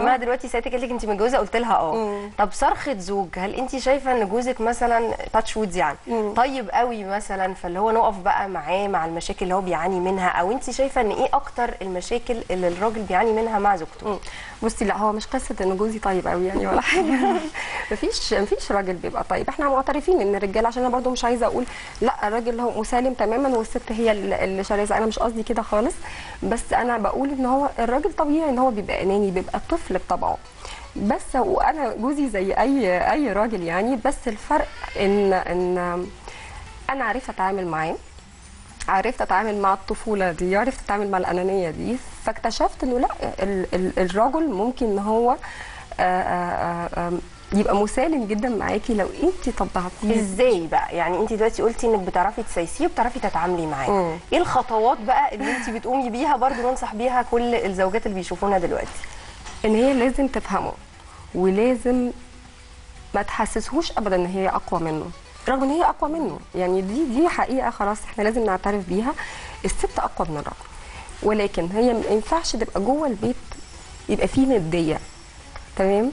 جماعه دلوقتي ساعتك قالت لك انت متجوزه قلت لها اه مم. طب صرخه زوج هل انت شايفه ان جوزك مثلا تاتش وودز يعني مم. طيب قوي مثلا فاللي هو نقف بقى معاه مع المشاكل اللي هو بيعاني منها او انت شايفه ان ايه اكتر المشاكل اللي الراجل بيعاني منها مع زوجته مم. بصي لا هو مش قصه ان جوزي طيب قوي يعني ولا حاجه مفيش مفيش راجل بيبقى طيب احنا معترفين ان الرجاله عشان انا برضو مش عايزه اقول لا الراجل هو مسالم تماما والست هي اللي اللي شرسه انا مش قصدي كده خالص بس انا بقول ان هو الراجل طبيعي ان هو بيبقى اناني بيبقى طفل بطبعه بس وانا جوزي زي اي اي راجل يعني بس الفرق ان ان انا عرفت اتعامل معاه عرفت اتعامل مع الطفوله دي عرفت اتعامل مع الانانيه دي فاكتشفت انه لا ال ال الرجل ممكن ان هو آه، آه، آه، يبقى مسالم جدا معاكي لو انت طبعتيه ازاي بقى يعني انت دلوقتي قلتي انك بتعرفي تسايسيه وبتعرفي تتعاملي معاه مم. ايه الخطوات بقى اللي انت بتقومي بيها برضو ننصح بيها كل الزوجات اللي بيشوفونا دلوقتي ان هي لازم تفهمه ولازم ما تحسسهوش ابدا ان هي اقوى منه رغم ان هي اقوى منه يعني دي دي حقيقه خلاص احنا لازم نعترف بيها الست اقوى من الرجل ولكن هي ما ينفعش تبقى جوه البيت يبقى فيه نديه تمام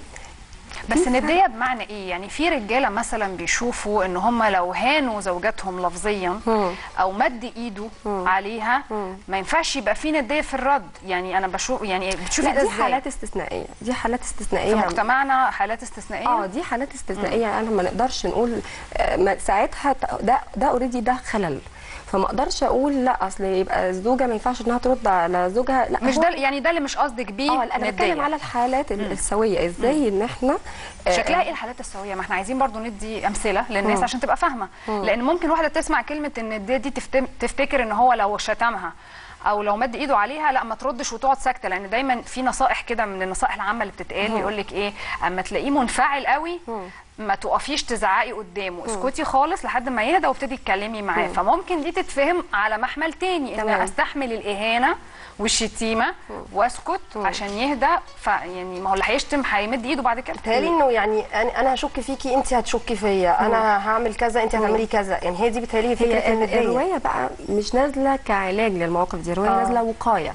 بس في نديه بمعنى ايه يعني في رجاله مثلا بيشوفوا ان هم لو هانوا زوجاتهم لفظيا مم. او مد ايده مم. عليها مم. ما ينفعش يبقى في نديه في الرد يعني انا بشوف يعني بتشوفي لا ده دي ازاي حالات استثنائيه دي حالات في استثنائيه مجتمعنا حالات استثنائيه اه دي حالات استثنائيه انا ما نقدرش نقول آه، ما- ساعتها ت- ده ده اوريدي ده خلل فما اقدرش اقول لا اصل يبقى الزوجه ما ينفعش انها ترد على زوجها لا مش هو- ده يعني ده اللي مش قصدك بيه اه لا، انا بتكلم ندية. على الحالات ال- السويه ازاي ان احنا آه، شكلها ايه الحالات السويه ما احنا عايزين برضو ندي امثله للناس مم. عشان تبقى فاهمه لان ممكن واحده تسمع كلمه ان الديه دي تفتم- تفتكر ان هو لو شتمها او لو مد ايده عليها لا ما تردش وتقعد ساكته لان دايما في نصائح كده من النصائح العامه اللي بتتقال يقول لك ايه اما تلاقيه منفعل قوي ما تقفيش تزعقي قدامه اسكتي خالص لحد ما يهدى وابتدي تتكلمي معاه فممكن دي تتفهم على محمل تاني ان تمام. استحمل الاهانه والشتيمه واسكت عشان يهدى فيعني ما هو اللي هيشتم هيمد ايده بعد كده بتهيألي انه يعني انا أنا هشك فيكي انت هتشكي فيا انا هعمل كذا انت هتعملي كذا يعني هي دي بتهيألي فكره هي ال- النديه الروايه بقى مش نازله كعلاج للمواقف دي الروايه آه. نازله وقايه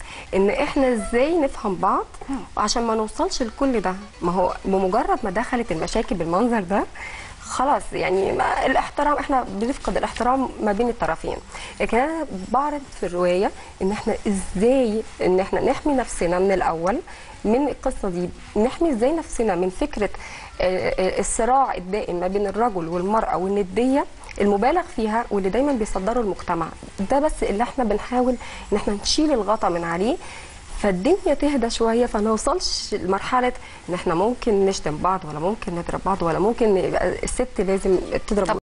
ان احنا ازاي نفهم بعض عشان ما نوصلش لكل ده ما هو بمجرد ما دخلت المشاكل بالمنظر ده خلاص يعني ما الاحترام احنا بنفقد الاحترام ما بين الطرفين لكن انا بعرض في الروايه ان احنا ازاي ان احنا نحمي نفسنا من الاول من القصه دي نحمي ازاي نفسنا من فكره آه، آه، الصراع الدائم ما بين الرجل والمراه والنديه المبالغ فيها واللي دايما بيصدروا المجتمع ده بس اللي احنا بنحاول ان احنا نشيل الغطا من عليه فالدنيا تهدى شويه فنوصلش لمرحله ان احنا ممكن نشتم بعض ولا ممكن نضرب بعض ولا ممكن يبقى الست لازم تضرب